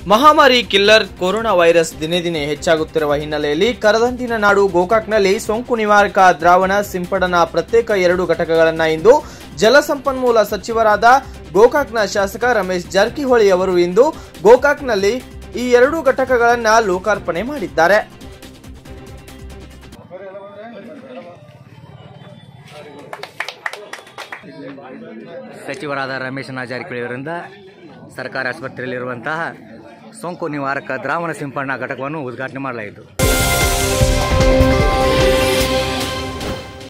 ಮಹಾಮಾರಿ killer corona virus ದಿನೇ ದಿನೇ ಹೆಚ್ಚಾಗುತ್ತಿರುವ ಹಿನ್ನೆಲೆಯಲ್ಲಿ ಕರದಂಟಿನ ನಾಡು ಗೋಕಾಕ್ನಲ್ಲಿ ಸೋಂಕು ನಿವಾರಕ ದ್ರಾವಣ ಸಿಂಪಡಣಾ ಪ್ರತ್ಯೇಕ ಎರಡು ಘಟಕಗಳನ್ನು ಇಂದು ಜಲಸಂಪನ್ಮೂಲ ಸಚಿವರಾದ ಗೋಕಾಕ್ನ ಶಾಸಕ ರಮೇಶ್ ಜಾರಕಿಹೊಳಿ ಅವರು ಇಂದು ಗೋಕಾಕ್ನಲ್ಲಿ ಈ ಎರಡು ಘಟಕಗಳನ್ನು ಲೋಕಾರ್ಪಣೆ ಮಾಡಿದ್ದಾರೆ ಸಚಿವರಾದ ರಮೇಶನ ಜಾರಕಿಹೊಳಿ ಅವರಿಂದ ಸರ್ಕಾರಿ ಆಸ್ಪತ್ರೆಯಲ್ಲಿರುವಂತಹ ಸೋಂಕು ನಿವಾರಕ ದ್ರಾವಣ ಸಿಂಪಡಣಾ ಘಟಕವನ್ನು ಉದ್ಘಾಟನೆ ಮಾಡಲಾಯಿತು